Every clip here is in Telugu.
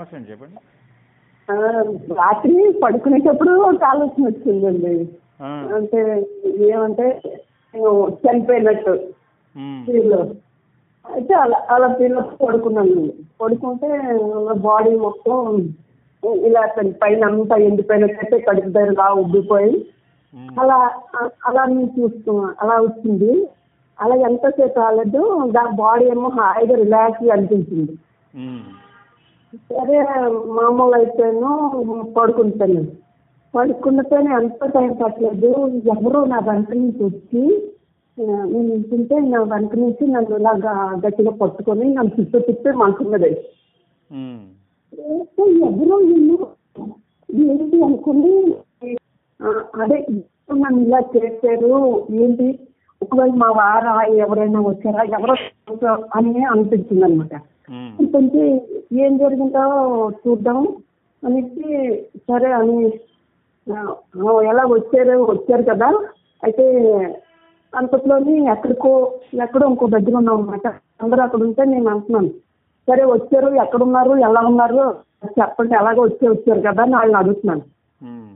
సమస్య అండి చెప్పండి ఆ, రాత్రి పడుకునేటప్పుడు ఒక ఆలోచన వచ్చిందండి ఆ, అంటే ఏమంటే నేను చనిపోయినట్టు ఉమ్, ఫీల్ అయితే అలా అలా ఫీల్ పడుకున్నాను పడుకుంటే బాడీ మొత్తం ఇలా అసలు పైన అంతా ఎండిపోయినట్టయితే కడుపు దగ్గర ఇలా ఉబ్బిపోయి ఉమ్, అలా అ- అలా నేను చూస్తున్నా అలా వచ్చింది అలా ఎంతసేపు రాలేదు దాని బాడీ ఏమో హాయిగా రిలాక్స్ అనిపించింది ఉమ్, సరే మామూలు అయితేను పడుకుంటాను పడుకున్నపోయిన ఎంత టైం పట్టలేదు ఎవరో నా వెనక నుంచి వచ్చి ఆ, నేను ఇంటుంటే నా వెనక నుంచి నన్ను ఇలాగా గట్టిగా పట్టుకొని నన్ను తిప్పి తిప్పి మంచం మీద వేసి. ఉమ్, వేస్తే ఎవరో ఇల్లు ఏంటి అనుకుని ఆ, అదే ఇప్పుడు నన్ను ఇలా చేశారు ఏంటి ఒకవేళ మా వారా ఎవరైనా వచ్చారా ఎవరో అని అనిపించింది అనమాట ఉమ్, కొంచెం ఏం జరిగిందో చూద్దాం అనేసి సరే అని ఆ, ఆ, ఎలా వచ్చారు వచ్చారు కదా అయితే అంతట్లోని ఎక్కడికో ఎక్కడో ఇంకో దగ్గర ఉన్నాం అనమాట అందరూ అక్కడ ఉంటే నేను అంటున్నాను సరే వచ్చారు ఎక్కడున్నారు ఎలా ఉన్నారు చెప్పండి ఎలాగో వచ్చే వచ్చారు కదా అని వాళ్ళని అడుగుతున్నాను ఉమ్,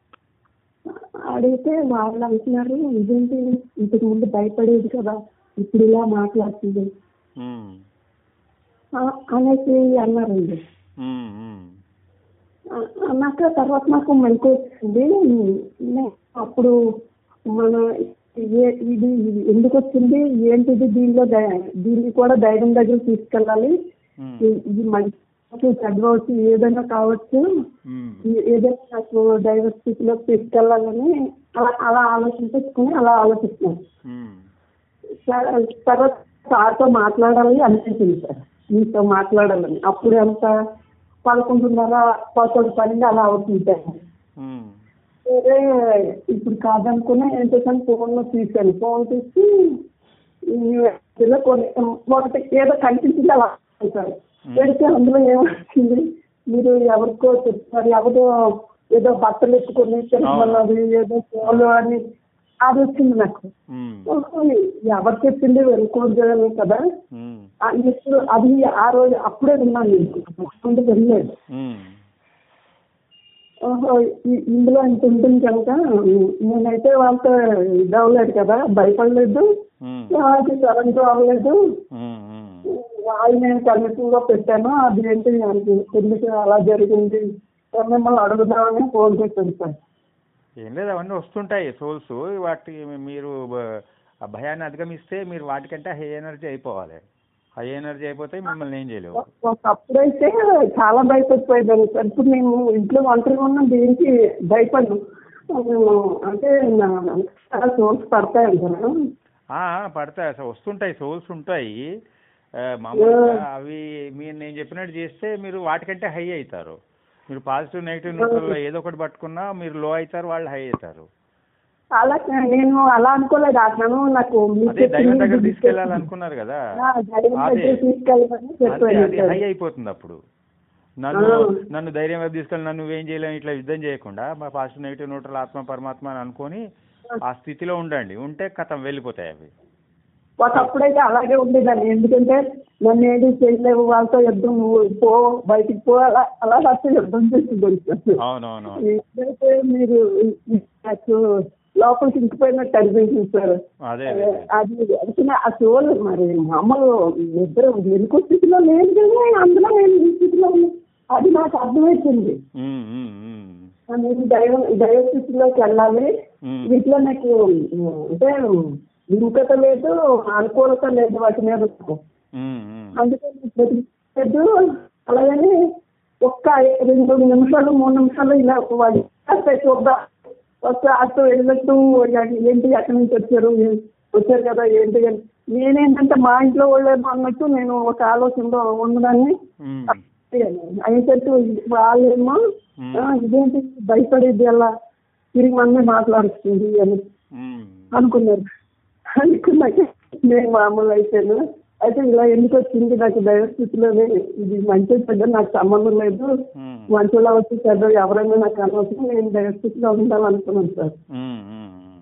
అడిగితే వాళ్ళు అంటున్నారు ఇదేంటి ఇంతకు ముందు భయపడేది కదా ఇప్పుడు ఇలా మాట్లాడుతుంది ఉమ్, ఆ, అనేసి అన్నారండి ఉమ్, ఉమ్, ఆ, అన్నాక తర్వాత నాకు మెలకు వచ్చింది నే- అప్పుడు మన ఏ- ఇది ఇది ఎందుకు వచ్చింది ఏంటిది దీనిలో ధై- దీన్ని కూడా ధైర్యం దగ్గర తీసుకెళ్ళాలి ఉమ్, ఇ- ఇది మంచి చదవచ్చు ఏదైనా కావచ్చు ఉమ్, ఏ- ఏదైనా నాకు దైవ స్థితిలో తీసుకెళ్ళాలని అలా అలా ఆలోచించుకుని అలా ఆలోచిస్తున్నాను ఉమ్, సార్ తర్వాత సార్తో మాట్లాడాలి అనిపించింది సార్ మీతో మాట్లాడాలని అప్పుడు ఎంత పదకొండున్నర పదకొండు పన్నెండు అలా అవుతుంది సార్ ఉమ్, సరే ఇప్పుడు కాదనుకుని ఏం చేశాను ఫోన్లో తీసాను ఫోన్ తీసి ఇలా కొన్ని ఒకటి ఏదో కనిపించింది అలా సార్ పెడితే అందులో ఏమొచ్చింది మీరు ఎవరికో చెప్తారు ఎవరో ఏదో బట్టలు ఎత్తుకొని తెలుసుకున్నది ఏదో ఫోన్లో అని అది వచ్చింది నాకు ఉమ్, ఓహో, ఎవరు చెప్పింది వెళ్ళకూడదు కదా ఉమ్, ఆ, ఇప్పుడు అది ఆ రోజు అప్పుడే విన్నాను నేను ముందు వెళ్ళలేదు ఉమ్, ఓహో ఇ- ఇందులో ఇంత ఉంటుంది కనుక నేనైతే వాళ్ళతో ఇది అవ్వలేదు కదా భయపడలేదు ఉమ్, వాళ్ళకి కరెంట్ అవ్వలేదు ఉమ్, ఉమ్. వాళ్ళు నేను కమిటీలో పెట్టాను అది ఏంటి నాకు ఎందుకు అలా జరిగింది మిమ్మల్ని అడుగుదామని ఫోన్ చేశాను సార్ ఏం లేదు అవన్నీ వస్తుంటాయి సోల్స్ వాటి మీరు బ- ఆ భయాన్ని అధిగమిస్తే మీరు వాటికంటే హై ఎనర్జీ అయిపోవాలి హై ఎనర్జీ అయిపోతే మిమ్మల్ని ఏం చేయలేవు ఒకప్పుడైతే చాలా భయపడిపోయేదాన్ని సార్ ఇప్పుడు నేను ఇంట్లో ఒంటరిగా ఉన్న దేనికి భయపడను నేను అంటే నా- చాలా సోర్స్ పడతాయి అంటారు ఆ, పడతాయి అసలు వస్తుంటాయి సోల్స్ ఉంటాయి ఆ, మామూలుగా అవి మీరు నేను చెప్పినట్టు చేస్తే మీరు వాటికంటే హై అవుతారు మీరు పాజిటివ్ నెగిటివ్ న్యూట్రల్లో ఏదో ఒకటి పట్టుకున్నా మీరు లో అవుతారు వాళ్ళు హై అవుతారు అలా నేను అలా అనుకోలేదు అతను నాకు మీరు అదే దైవం చెప్పింది దగ్గర ఇది తీసుకెళ్ళాలనుకున్నారు కదా ఆ, దైవం అదే. దగ్గర తీసుకెళ్ళమని అదే చెప్పాను అది సార్. హై అయిపోతుంది అప్పుడు నన్ను ఆ. నన్ను ధైర్యం వైపు తీసుకెళ్ళి నన్ను నువ్వేం చేయలేము ఇట్లా యుద్ధం చేయకుండా మా పాజిటివ్ నెగిటివ్ న్యూట్రల్ ఆత్మ పరమాత్మ అని అనుకొని ఆ స్థితిలో ఉండండి ఉంటే కథం వెళ్ళిపోతాయి అవి ఒకప్పుడైతే అలాగే ఉండేదాన్ని ఎందుకంటే నన్ను ఏది చేయలేవు వాళ్ళతో యుద్ధం నువ్వు పో బయటికి పో అలా అలా రాస్తే యుద్ధం చేసి అవునవును ఎప్పుడైతే మీరు నాకు లోపలికి ఇంకిపోయినట్టు అనిపించింది సార్ అదే అదే అదే. అది అంటే ఆ సోల్ మరి మామూలు నిద్ర వెనుక స్థితిలో లేదు కానీ అందులో నేను ఈ స్థితిలో ఉన్నా. అది నాకు అర్థమవుతుంది ఉమ్, ఉమ్, ఉమ్. నేను దైవ దైవ స్థితిలోకి వెళ్ళాలి ఉమ్. వీటిలో నాకు అంటే విముఖత లేదు అనుకూలత లేదు వాటి మీద నాకు. ఉమ్, ఉమ్. అందుకని ప్రతిలేదు అలాగని ఒక్క రెండు నిమిషాలు మూడు నిమిషాలు ఇలా వాళ్ళు వస్తే చూద్దాం వస్తే అటు వెళ్ళట్టు ఏంటి ఎక్కడి నుంచి వచ్చారు ఏ- వచ్చారు కదా ఏంటి అని నేనేంటంటే మా ఇంట్లో వాళ్ళేమో అన్నట్టు నేను ఒక ఆలోచనలో ఉన్నదాన్ని ఉమ్. అయ్యేసరికి వాళ్ళేమో మ్మ్. "ఆ, ఇదేంటి భయపడేది అలా తిరిగి మనమే మాట్లాడుతుంది అని ఉమ్. అనుకున్నారు అనుకున్నాక నేను మామూలు అయిపోయాను అయితే ఇలా ఎందుకు వచ్చింది నాకు దైవ స్థితిలోనే ఇది మంచి చెడ్డ నాకు సంబంధం లేదు ఉమ్. మంచిలో వచ్చి చెడ్డ ఎవరైనా నాకు అనవసరం నేను దైవ స్థితిలో ఉండాలనుకున్నాను సార్ ఉమ్, ఉమ్, ఉమ్.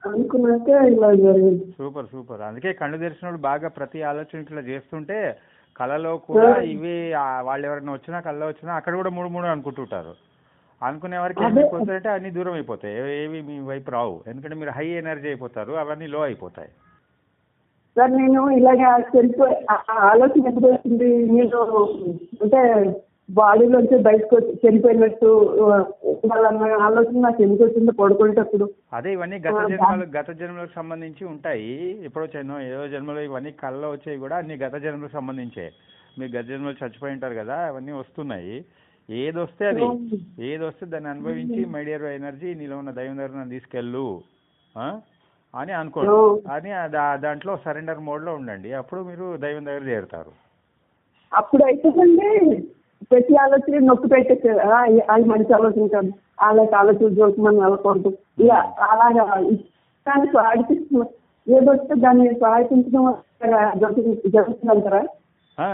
అనుకున్నాక ఇలా జరిగింది సూపర్ సూపర్ అందుకే కళ్ళు తెరిచినప్పుడు బాగా ప్రతి ఆలోచన ఇట్లా చేస్తుంటే కళలో కూడా ఆ. ఇవి ఆ, వాళ్ళు ఎవరైనా వచ్చినా కళ్ళలో వచ్చినా అక్కడ కూడా మూడు మూడు అనుకుంటుంటారు అనుకునే వరకు అదే. ఏమైపోతాయంటే అన్ని దూరం అయిపోతాయి ఏ- ఏవి మీ వైపు రావు ఎందుకంటే మీరు హై ఎనర్జీ అయిపోతారు అవన్నీ లో అయిపోతాయి సార్ నేను ఇలాగా చనిపోయి ఆ- ఆ ఆలోచన ఎప్పుడు వచ్చింది మీరు అంటే బాడీలోంచి బయటకు వచ్చి చనిపోయినట్టు వాళ్ళన్న ఆలోచన నాకు ఎందుకు వచ్చిందో పడుకునేటప్పుడు అదే ఇవన్నీ గత ఆ, జన్మలు గత జన్మలకు సంబంధించి ఉంటాయి ఎప్పుడో చిన్న ఏదో జన్మలో ఇవన్నీ కళ్ళలో వచ్చేవి కూడా అన్ని గత జన్మలకు సంబంధించే మీరు గత జన్మలు చచ్చిపోయి ఉంటారు కదా అవన్నీ వస్తున్నాయి ఏది వస్తే అది ఏది వస్తే దాన్ని అనుభవించి మైడియర్ ఎనర్జీ నీలో ఉన్న దైవం దగ్గర నన్ను తీసుకెళ్ళు ఆ? అని అనుకోండి ఓ. అని ఆ దా- దాంట్లో సరెండర్ మోడ్లో ఉండండి అప్పుడు మీరు దైవం దగ్గర చేరుతారు అప్పుడు అయితేనండి ప్రతి ఆలోచన నొక్కి పెట్టేసారు ఆ, అది మంచి ఆలోచన కాదు అలాంటి ఆలోచన జోకి మనం వెళ్ళకూడదు ఇలా అలాగా కానీ సాధిస్తున్నా ఏదొస్తే దాన్ని సాధించడం జరుగుతుంది జరుగుతుందంటారా ఆ?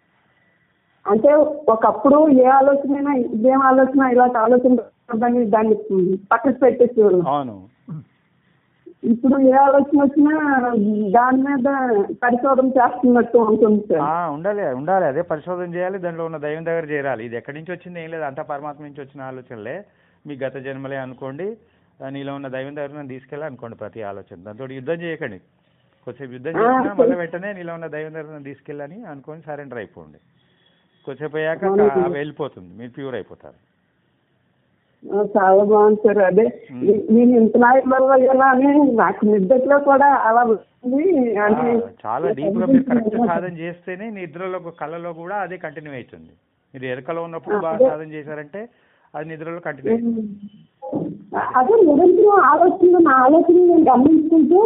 అంటే ఒకప్పుడు ఏ ఆలోచన ఇదేం ఆలోచన ఇలాంటి ఆలోచన దాన్ని దాన్ని పక్కన పెట్టేసేవారు అవును ఇప్పుడు ఏ ఆలోచన వచ్చినా దాని మీద పరిశోధన చేస్తున్నట్టు ఉంటుంది సార్ ఆ, ఉండాలి ఉండాలి అదే పరిశోధన చేయాలి దాంట్లో ఉన్న దైవం దగ్గర చేరాలి ఇది ఎక్కడి నుంచి వచ్చింది ఏం లేదు అంతా పరమాత్మ నుంచి వచ్చిన ఆలోచనలే మీ గత జన్మలే అనుకోండి ఆ, నీలో ఉన్న దైవం దగ్గర నన్ను తీసుకెళ్ళి అనుకోండి ప్రతి ఆలోచన దాంతో యుద్ధం చేయకండి కొద్దిసేపు యుద్ధం ఆ, చేసినా సరే. మళ్ళీ వెంటనే నీలో ఉన్న దైవం దగ్గర నన్ను తీసుకెళ్ళని అనుకొని సరెండర్ అయిపోండి కొద్దిసేపు అయ్యాక అవును. కా- వెళ్ళిపోతుంది మీరు ప్యూర్ అయిపోతారు ఆ, చాలా బాగుంది సార్ అదే మ్మ్. నే- నేను ఇంత నాయకులు అయ్యాలా అని నాకు నిద్రలో కూడా అలా ఉంది అని ఆ, చాలా డీప్ గా మీరు కరెక్ట్ సాధన చేస్తేనే నిద్రలో కళ్ళలో కూడా అదే కంటిన్యూ అవుతుంది మీరు ఎరకలో ఉన్నప్పుడు బాగా అదే. సాధన చేశారంటే అది నిద్రలో కంటిన్యూ అవుతుంది మ్మ్. అదే నిరంతరం ఆలోచన నా ఆలోచన నేను గమనించుకుంటూ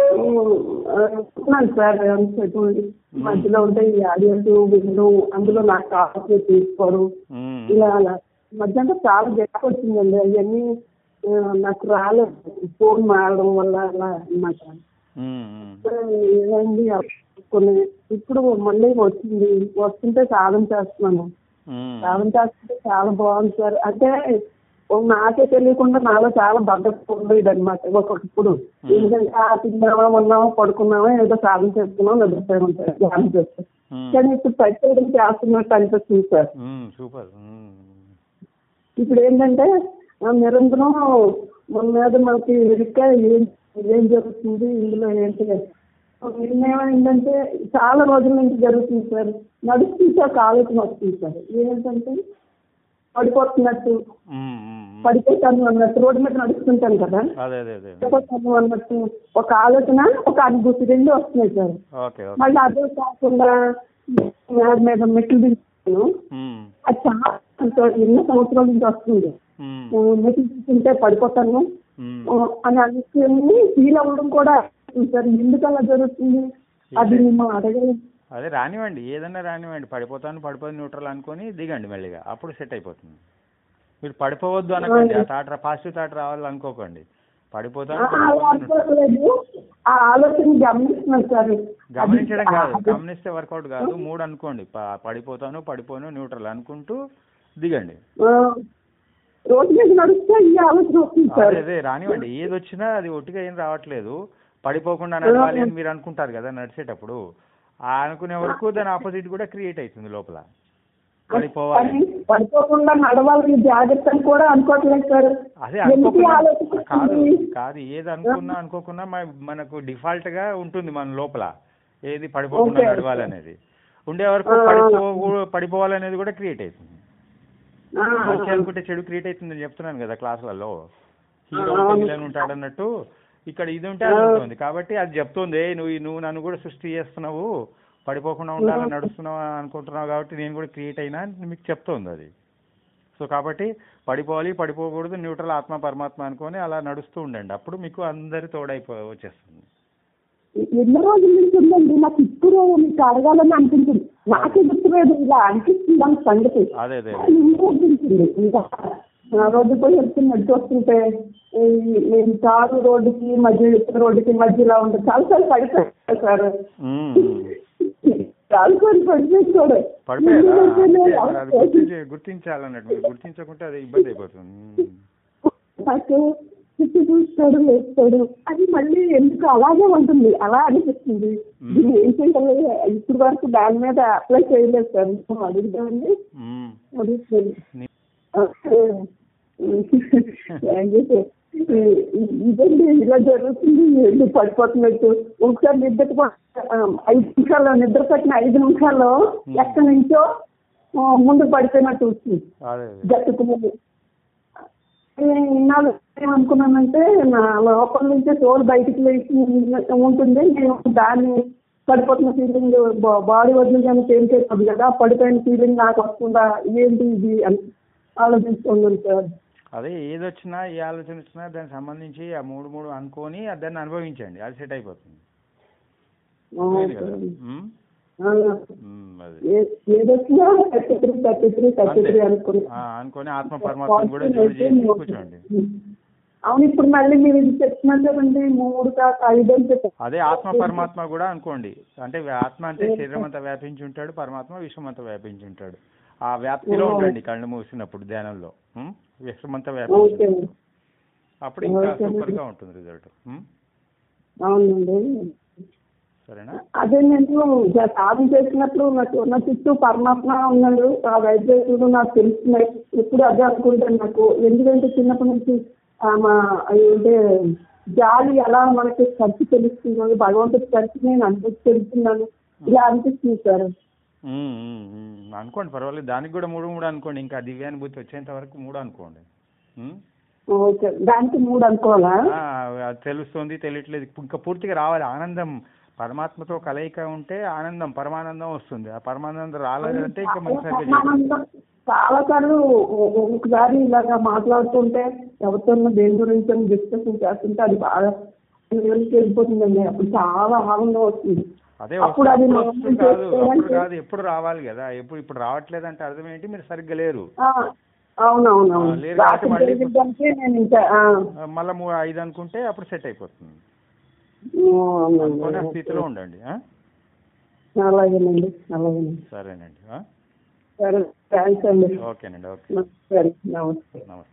ఆ, ఉన్నాను సార్ చెప్పండి మధ్యలో ఉంటాయి ఆడియోస్ వినడం అందులో నాకు కావాల్సిన తీసుకోవడం ఉమ్. ఇలా అలా మధ్య అంటే చాలా గ్యాప్ వచ్చిందండి అవన్నీ ఆ, నాకు రాలేదు ఫోన్ మారడం వల్ల అలా అన్నమాట ఉమ్, ఉమ్. ఏమైంది కొన్ని ఇప్పుడు మళ్ళీ వచ్చింది వస్తుంటే సాధన చేస్తున్నాను ఉమ్. సాధన చేస్తుంటే చాలా బాగుంది సార్ అంటే ఓ నాకే తెలియకుండా నాలో చాలా బద్దకం ఉండేది అనమాట ఒకప్పుడు ఎందుకంటే ఆ తిన్నామా ఉన్నామా పడుకున్నామా ఏదో సాధన చేస్తున్నాం నిద్రపోయాం సార్ ధ్యానం చేస్తాం ఉమ్. కానీ ఇప్పుడు ప్రత్యేకం చేస్తున్నట్టు అనిపిస్తుంది సార్ ఉమ్, సూపర్ ఉమ్. ఇప్పుడు ఏంటంటే ఆ నిరంతరం మన మీద మనకి వెనుక ఏం ఏం జరుగుతుంది ఇందులో ఏంటి నిన్నేమైందంటే చాలా రోజుల నుంచి జరుగుతుంది సార్ నడుస్తుంటే ఒక ఆలోచన వస్తుంది సార్ ఏంటంటే పడిపోతున్నట్టు ఉమ్, ఉమ్, ఉమ్. పడిపోతాను అన్నట్టు రోడ్డు మీద నడుస్తుంటాను కదా అదే అదే అదే పడిపోతాను అన్నట్టు ఒక ఆలోచన ఒక అనుభూతి రెండు వస్తున్నాయి సార్ ఓకే ఓకే మళ్ళీ అదే కాకుండా మీద మీద మెట్లు దిగుతాను ఉమ్, అది చాలా ఎన్నో సంవత్సరాల నుంచి వస్తుంది ఉమ్, మెట్లు దిగుతుంటే పడిపోతాను ఉమ్. ఆ, అని అనుకుని ఫీల్ అవ్వడం కూడా సార్ ఎందుకు అలా జరుగుతుంది అది మేము అడగలేదు అదే రానివ్వండి ఏదన్నా రానివ్వండి పడిపోతాను పడిపోయి న్యూట్రల్ అనుకొని దిగండి మెల్లిగా అప్పుడు సెట్ అయిపోతుంది మీరు పడిపోవద్దు అనకండి ఆ థాట్ పాజిటివ్ థాట్ రావాలి అనుకోకండి పడిపోతాను ఆ, అలా పడిపోతాను అనుకోలేదు ఆ ఆలోచన గమనిస్తున్నాను సార్ గమనించడం అది- కాదు అది- గమనిస్తే వర్కౌట్ కాదు మూడు అనుకోండి ప- పడిపోతాను పడిపోను న్యూట్రల్ అనుకుంటూ దిగండి ఆ, రోడ్డు మీద నడుస్తే ఈ ఆలోచన వస్తుంది సార్ అదే అదే రానివ్వండి ఏది వచ్చినా అది ఒట్టిగా ఏం రావట్లేదు పడిపోకుండా నడవాలి అని మీరు అనుకుంటారు కదా నడిచేటప్పుడు ఆ అనుకునే వరకు దాని ఆపోజిట్ కూడా క్రియేట్ అవుతుంది లోపల పడిపోవాలి కానీ పడిపోకుండా నడవాలని జాగ్రత్త అని కూడా అనుకోవట్లేదు సార్ అదే ఎందుకు ఈ అనుకోకుండా ఆలోచన కాదు వస్తుంది? కాదు ఏది అనుకున్నా అనుకోకున్నా మ- మనకు డిఫాల్ట్ గా ఉంటుంది మన లోపల ఏది పడిపోకుండా Okay. నడవాలనేది ఉండే వరకు ఆ. పడిపో పడిపోవాలనేది కూడా క్రియేట్ అవుతుంది ఆ, మంచి అనుకుంటే చెడు క్రియేట్ అవుతుందని చెప్తున్నాను కదా క్లాసులలో హీరో అవును. విలన్ ఉంటాడు అన్నట్టు ఇక్కడ ఇది ఉంటే అది ఉంటుంది కాబట్టి అది చెప్తుంది "ఏయ్, నువ్వు నువ్వు నన్ను కూడా సృష్టి చేస్తున్నావు పడిపోకుండా ఉండాలని నడుస్తున్నావు అనుకుంటున్నావు కాబట్టి నేను కూడా క్రియేట్ అయినా అని మీకు చెప్తోంది అది సో కాబట్టి పడిపోవాలి పడిపోకూడదు న్యూట్రల్ ఆత్మ పరమాత్మ అనుకొని అలా నడుస్తూ ఉండండి అప్పుడు మీకు అందరి తోడైపో వచ్చేస్తుంది ఎన్నో రోజుల నుంచి ఉందండి నాకు ఇప్పుడు మీకు అడగాలని అనిపించింది నాకే గుర్తులేదు ఇలా అనిపిస్తుంది అని సంగతి అదే అదే కానీ ఇంకా అనిపించింది ఇంకా ఆ రోడ్డు పోయి వెళ్తున్న నడిచి వస్తుంటే ఈ- ఈ కారు రోడ్డుకి మధ్య ఇతర రోడ్డుకి మధ్యలో ఉంటుంది చాలా సార్లు పడిపోయారు సార్ ఉమ్, ఉమ్. చాలా సార్లు పడిపోయి కూడా పడిపోయారా ఎందుకంటే అంటే నేను మరి అది గుర్తించి గుర్తించాలన్నట్టు మీరు గుర్తించకుంటే అది ఇబ్బంది అయిపోతుంది ఉమ్. నాకు చుట్టూ చూస్తాడు లేస్తాడు అది మళ్ళీ ఎందుకు అలాగే ఉంటుంది అలా అనిపిస్తుంది దీన్ని ఏం చేయాలి ఇప్పుడు వరకు దాని మీద అప్లై చేయలేదు సార్ మేము అడుగుదామండి మ్మ్. అడుగుతుంది నీ- థాంక్యూ సార్. ఇ- ఇదండి ఇలా జరుగుతుంది ఎందుకు పడిపోతున్నట్టు ఒకసారి నిద్ర ప- ఆ, ఐదు నిమిషాల్లో నిద్ర పట్టిన ఐదు నిమిషాల్లో ఎక్కడి నుంచో ఆ, ముందు పడిపోయినట్టు వచ్చింది అదే అదే. గట్టుకున్నది ఇన్నాళ్ళు ఏమనుకున్నానంటే నా లోపల నుంచే సోల్ బయటికి లేచి ఉంటుంది నేను దాన్ని పడిపోతున్న ఫీలింగ్ బాడీ వదిలిగానే తేలిపోతుంది కదా పడిపోయిన ఫీలింగ్ నాకు వస్తుందా ఏంటి ఇది అని ఆలోచిస్తున్నాను సార్ అదే ఏది వచ్చినా ఏ ఆలోచన వచ్చినా దానికి సంబంధించి ఆ మూడు మూడు అనుకొని ఆ దాన్ని అనుభవించండి అది సెట్ అయిపోతుంది లేదు కదా మ్మ్? ఆ, మ్మ్, అది ఏ- ఏదొచ్చినా thirty three thirty three thirty three అనుకున్నా ఆ, అనుకొని ఆత్మ పరమాత్మ కూడా జోడి చేసి కూర్చోండి అవును ఇప్పుడు మళ్ళీ మీరు ఇది చెప్తున్నారు కదండి మూడు కాక ఐదు అని చెప్పారు అదే ఆత్మ పరమాత్మ కూడా అనుకోండి అంటే ఆత్మ అంటే శరీరం అంతా వ్యాపించి ఉంటాడు పరమాత్మ విశ్వం అంతా వ్యాపించి ఉంటాడు ఆ వ్యాప్తిలో ఉండండి కళ్ళు మూసినప్పుడు ధ్యానంలో ఉం? విశ్వం అంతా వ్యాపించి ఓకే ఉంటుంది. అప్పుడు ఇంకా ఓకే. సూపర్ గా ఉంటుంది రిజల్ట్ అవునండి సరేనా అదే నేను జ- సాధన చేసినప్పుడు నాకు నా చుట్టూ పరమాత్మ ఉన్నాడు ఆ వైద్యుడు నాకు తెలుస్తున్నాయి ఎప్పుడు అదే అనుకుంటాను నాకు ఎందుకంటే చిన్నప్పటి నుంచి ఆ మా అంటే జాలి ఎలా మనకి ఖర్చు తెలుస్తుందో భగవంతుడి ఖర్చు నేను అనుభూతి తెలుస్తున్నాను ఇలా అనిపిస్తుంది సార్ ఉం, ఉం, ఉం. అనుకోండి పర్వాలేదు దానికి కూడా మూడు మూడు అనుకోండి ఇంకా దివ్యానుభూతి వచ్చేంత వరకు మూడు అనుకోండి ఉం? ఓకే దానికి మూడు అనుకోవాలా ఆ, అది తెలుస్తుంది తెలియట్లేదు ఇంకా పూర్తిగా రావాలి ఆనందం పరమాత్మతో కలయిక ఉంటే ఆనందం పరమానందం వస్తుంది ఆ పరమానందం రాలేదంటే ఇంకా మనకి సరిగ్గా చేయలేదు. ఆనందం చాలా సార్లు ఒ- ఒకసారి ఇలాగా మాట్లాడుతుంటే ఎవరితో దేని గురించి డిస్కషన్ చేస్తుంటే అది బాగా లెవెల్కి వెళ్ళిపోతుందండి అప్పుడు చాలా ఆనందం వస్తుంది అదే అప్పుడు అది వస్తుంది, మనం వస్తుంది కాదు అప్పుడు చేసుకోవాలంటే- కాదు ఎప్పుడు రావాలి కదా ఎప్పుడు ఇప్పుడు రావట్లేదంటే అర్థం ఏంటి మీరు సరిగ్గా లేరు ఆ, అవునవునవును ఆ, లేదు కాబట్టి రాత్రి మళ్ళీ- జరిగిందానికి నేను ఇంకా ఆ, ఆ, మళ్ళా మూ- ఐదు అనుకుంటే అప్పుడు సెట్ అయిపోతుంది ఓ, అవునండి. అనుకునే స్థితిలో ఉండండి ఆ? అలాగేనండి అలాగేనండి సరేనండి ఆ? సరే థ్యాంక్స్ అండి ఓకేనండి ఓకే సరే నమస్తే నమస్తే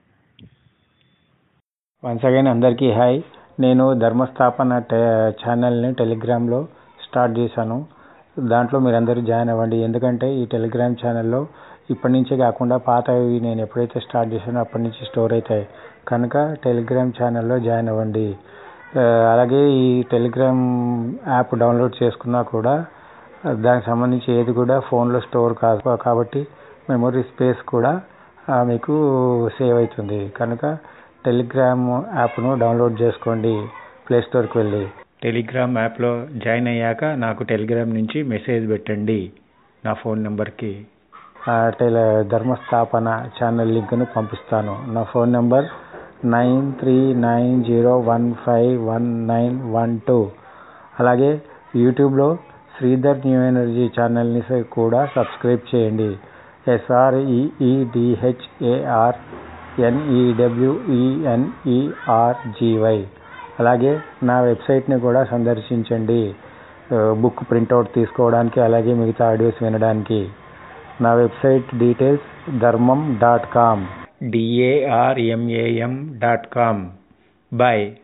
వన్స్ అగైన్ అందరికీ హాయ్ నేను ధర్మస్థాపన టే ఛానల్ని టెలిగ్రామ్లో స్టార్ట్ చేశాను దాంట్లో మీరందరూ జాయిన్ అవ్వండి ఎందుకంటే ఈ టెలిగ్రామ్ ఛానల్లో ఇప్పటి నుంచే కాకుండా పాతవి నేను ఎప్పుడైతే స్టార్ట్ చేశానో అప్పటి నుంచి స్టోర్ అవుతాయి కనుక టెలిగ్రామ్ ఛానల్లో జాయిన్ అవ్వండి ఆ, అలాగే ఈ టెలిగ్రామ్ యాప్ డౌన్లోడ్ చేసుకున్నా కూడా దానికి సంబంధించి ఏది కూడా ఫోన్లో స్టోర్ కాదు కాబట్టి మెమొరీ స్పేస్ కూడా ఆ, మీకు సేవ్ అవుతుంది కనుక టెలిగ్రామ్ యాప్ను డౌన్లోడ్ చేసుకోండి ప్లే స్టోర్కి వెళ్ళి టెలిగ్రామ్ యాప్లో జాయిన్ అయ్యాక నాకు టెలిగ్రామ్ నుంచి మెసేజ్ పెట్టండి నా ఫోన్ నెంబర్కి టెల ధర్మస్థాపన ఛానల్ లింక్ను పంపిస్తాను నా phone number nine three nine zero one five one nine one two అలాగే యూట్యూబ్లో శ్రీధర్ న్యూ ఎనర్జీ ఛానల్ని స- కూడా సబ్స్క్రైబ్ చేయండి ఎస్ఆర్ఈఈడిహెచ్ఏఆర్ ఎన్ఈడబ్ల్యూఈఎన్ఈఆర్జీవై అలాగే నా వెబ్సైట్ని కూడా సందర్శించండి ఆ, బుక్ ప్రింట్అవుట్ తీసుకోవడానికి అలాగే మిగతా ఆడియోస్ వినడానికి నా website details Dharmam dot com D A R M A M dot com bye